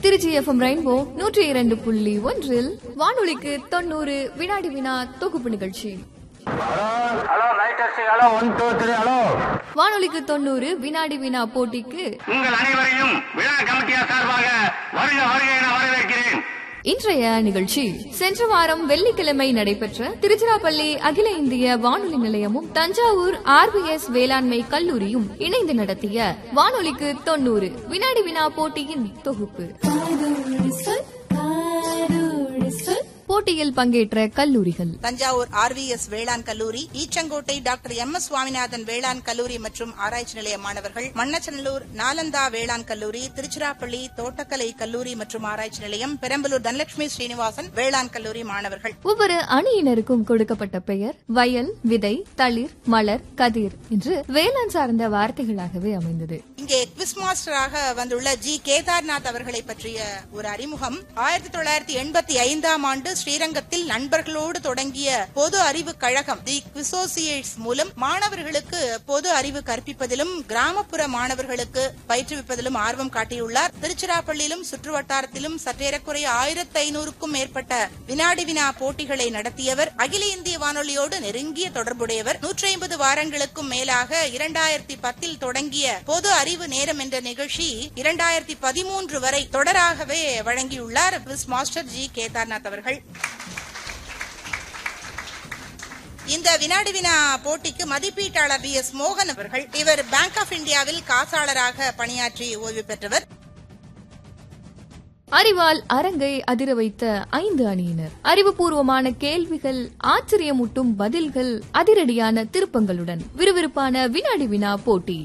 Trichy FM rainbow நூற்றி இரண்டு புள்ளி ஒன்றில் வானொலிக்கு தொண்ணூறு வினாடி வினா தொகுப்பு நிகழ்ச்சி hello hello light testing hello one two three hello வானொலிக்கு தொண்ணூறு வினாடி வினா போட்டிக்கு உங்கள் அனைவரையும் விழா கமிட்டியார் சார்பாக வருக வருக என வரவேற்கிறேன் இன்றைய நிகழ்ச்சி சென்ற வாரம் வெள்ளிக்கிழமை நடைபெற்ற திருச்சிராப்பள்ளி அகில இந்திய வானொலி நிலையமும் தஞ்சாவூர் ஆர்பிஎஸ் வேளாண்மை கல்லூரியும் இணைந்து நடத்திய வானொலிக்கு தொண்ணூறு வினாடி வினா போட்டியின் தொகுப்பு போட்டியில் பங்கேற்ற கல்லூரிகள் தஞ்சாவூர் ஆர்விஎஸ் வேளாண் கல்லூரி Eachangottai doctor M S Swaminathan வேளாண் கல்லூரி மற்றும் ஆராய்ச்சி நிலைய மாணவர்கள் மண்ணச்சநல்லூர் நாலந்தா வேளாண் கல்லூரி திருச்சிராப்பள்ளி தோட்டக்கலை கல்லூரி மற்றும் ஆராய்ச்சி நிலையம் பெரம்பலூர் தனலட்சுமி ஸ்ரீனிவாசன் வேளாண் கல்லூரி மாணவர்கள் ஒவ்வொரு அணியினருக்கும் கொடுக்கப்பட்ட பெயர் வயல் விதை தளிர் மலர் கதிர் என்று வேளாண் சார்ந்த வார்த்தைகளாகவே அமைந்தது இங்கே குவிஸ் மாஸ்டராக வந்துள்ள ஜி கேதார்நாத் அவர்களை பற்றிய ஒரு அறிமுகம் ஆயிரத்தி தொள்ளாயிரத்தி எண்பத்தி ஐந்தாம் ஆண்டு ஸ்ரீரங்கத்தில் நண்பர்களோடு தொடங்கிய பொது அறிவு கழகம் தி குவிசோசியேட்ஸ் மூலம் மாணவர்களுக்கு பொது அறிவு கற்பிப்பதிலும் கிராமப்புற மாணவர்களுக்கு பயிற்றுவிப்பதிலும் ஆர்வம் காட்டியுள்ளார் திருச்சிராப்பள்ளியிலும் சுற்றுவட்டாரத்திலும் சற்றேறக்குறைய ஆயிரத்தி ஐநூறுக்கும் மேற்பட்ட வினாடி வினா போட்டிகளை நடத்தியவர் அகில இந்திய வானொலியோடு நெருங்கிய தொடர்புடையவர் நூற்றி ஐம்பது வாரங்களுக்கும் மேலாக இரண்டாயிரத்தி பத்தில் தொடங்கிய பொது அறிவு நேரம் என்ற நிகழ்ச்சி இரண்டாயிரத்தி பதிமூன்று வரை தொடராகவே வழங்கியுள்ளார் குவிஸ் மாஸ்டர் ஜி கேதார்நாத் அவர்கள் இந்த வினாடி வினா போட்டிக்கு மதிப்பீட்டாளர் பி எஸ் மோகன் அவர்கள் இவர் பேங்க் ஆஃப் இந்தியாவில் காசாளராக பணியாற்றி ஓய்வு பெற்றவர் அறிவால் அரங்கை அதிர வைத்த ஐந்து அணியினர் அறிவுபூர்வமான கேள்விகள் ஆச்சரியமூட்டும் பதில்கள் அதிரடியான திருப்பங்களுடன் விறுவிறுப்பான வினாடி வினா போட்டி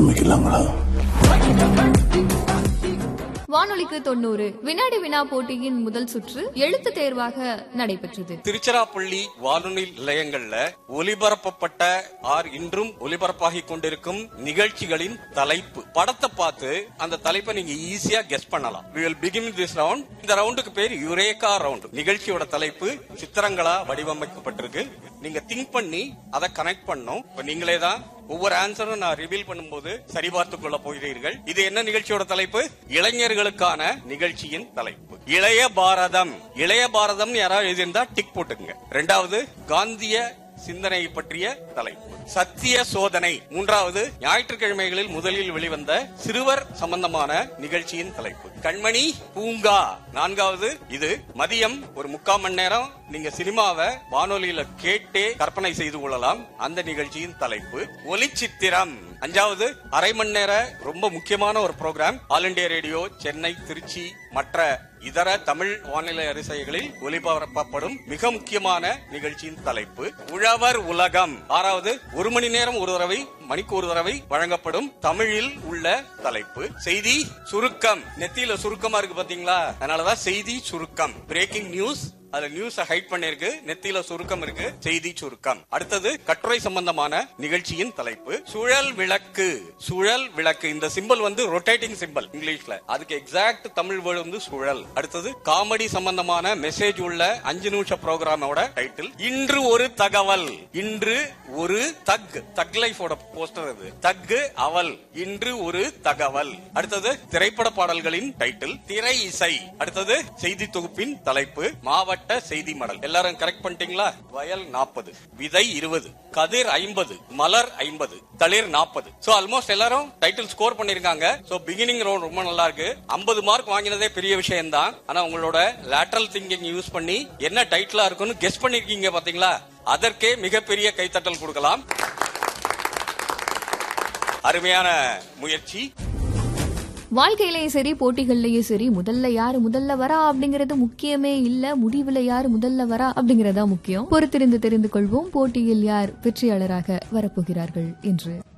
வானொலிக்கு தொண்ணூறு வினாடி வினா போட்டியின் முதல் சுற்று எழுத்து தேர்வாக நடைபெற்றது திருச்சிராப்பள்ளி வானொலி நிலையங்கள்ல ஒலிபரப்பப்பட்ட ஆர் இன்றும் ஒலிபரப்பாகி கொண்டிருக்கும் நிகழ்ச்சிகளின் தலைப்பு படத்தை பார்த்து அந்த தலைப்பை நீங்க ஈஸியா கெஸ் பண்ணலாம் we will begin this round இந்த ரவுண்டுக்கு பேர் யுரேகா ரவுண்ட் நிகழ்ச்சியோட தலைப்பு சித்திரங்களா வடிவமைக்கப்பட்டிருக்கு நீங்க திங்க் பண்ணி அதை கனெக்ட் பண்ணும் இப்ப நீங்களே தான் ஒவ்வொரு ஆன்சரும் நான் ரிவீல் பண்ணும்போது சரிபார்த்துக் கொள்ள போகிறீர்கள் இது என்ன நிகழ்ச்சியோட தலைப்பு இளைஞர்களுக்கான நிகழ்ச்சியின் தலைப்பு இளைய பாரதம் இளைய பாரதம் யாராவது எழுதியிருந்தா டிக் போட்டுக்குங்க ரெண்டாவது காந்திய சிந்தனை பற்றிய தலைப்பு சத்திய சோதனை மூன்றாவது ஞாயிற்றுக்கிழமைகளில் முதலில் வெளிவந்த சிறுவர் சம்பந்தமான நிகழ்ச்சியின் தலைப்பு கண்மணி பூங்கா நான்காவது இது மதியம் ஒரு முக்கால் மணி நேரம் நீங்க சினிமாவை வானொலியில கேட்டே கற்பனை செய்து கொள்ளலாம் அந்த நிகழ்ச்சியின் தலைப்பு ஒலிச்சித்திரம் அஞ்சாவது அரை மணி நேர ரொம்ப முக்கியமான ஒரு program All India Radio Chennai Tiruchi மற்ற இதர தமிழ் வானிலை அரிசைகளில் ஒலிபரப்பப்படும் மிக முக்கியமான நிகழ்ச்சியின் தலைப்பு உழவர் உலகம் ஆறாவது ஒரு மணி நேரம் ஒரு தடவை மணிக்கு ஒரு தடவை வழங்கப்படும் தமிழில் உள்ள தலைப்பு செய்தி சுருக்கம் நெத்தியில சுருக்கமா இருக்கு பாத்தீங்களா அதனாலதான் செய்தி சுருக்கம் பிரேக்கிங் நியூஸ் அதுல நியூஸ் ஹைட் பண்ணிருக்கு நெத்தியில சுருக்கம் இருக்கு செய்தி சுருக்கம் அடுத்தது கட்டுரை சம்பந்தமான நிகழ்ச்சியின் தலைப்பு சுழல் விளக்கு சுழல் விளக்கு இந்த சிம்பல் வந்து ரொட்டேட்டிங் சிம்பல் இங்கிலீஷ்ல அதுக்கு எக்ஸாக்ட் தமிழ் வேர்டு வந்து சுழல் அடுத்தது காமெடி சம்பந்தமான மெசேஜ் உள்ள அஞ்சு நிமிஷ ப்ரோக்ராமோட டைட்டில் இன்று ஒரு தகவல் இன்று ஒரு தக் தக் லைஃபோட போஸ்டர் இது தக்கு அவல் இன்று ஒரு தகவல் அடுத்தது திரைப்பட பாடல்களின் டைட்டில் திரை இசை அடுத்தது செய்தி தொகுப்பின் தலைப்பு மாவட்ட செய்தி மடல் எல்லாரும் கரெக்ட் பண்ணிட்டீங்களா வயல் நாற்பது விதை இருபது கதிர் ஐம்பது மலர் ஐம்பது தளிர் நாற்பது சோ ஆல்மோஸ்ட் எல்லாரும் டைட்டில் ஸ்கோர் பண்ணிருக்காங்க சோ பிகினிங் ரவுண்ட் ரொம்ப நல்லா இருக்கு ஐம்பது மார்க் வாங்கினதே பெரிய விஷயம் தான் ஆனா உங்களோட லேட்டரல் திங்கிங் யூஸ் பண்ணி என்ன டைட்டிலா இருக்குன்னு கெஸ் பண்ணிருக்கீங்க பாத்தீங்களா அதற்கே மிகப்பெரிய கைத்தட்டல் கொடுக்கலாம் அருமையான முயற்சி வாழ்க்கையிலயும் சரி போட்டிகள்லயும் சரி முதல்ல யாரு முதல்ல வரா அப்படிங்கறது முக்கியமே இல்ல முடிவுல யாரு முதல்ல வரா அப்படிங்கறதா முக்கியம் பொறுத்திருந்து தெரிந்து கொள்வோம் போட்டியில் யார் வெற்றியாளராக வரப்போகிறார்கள் என்று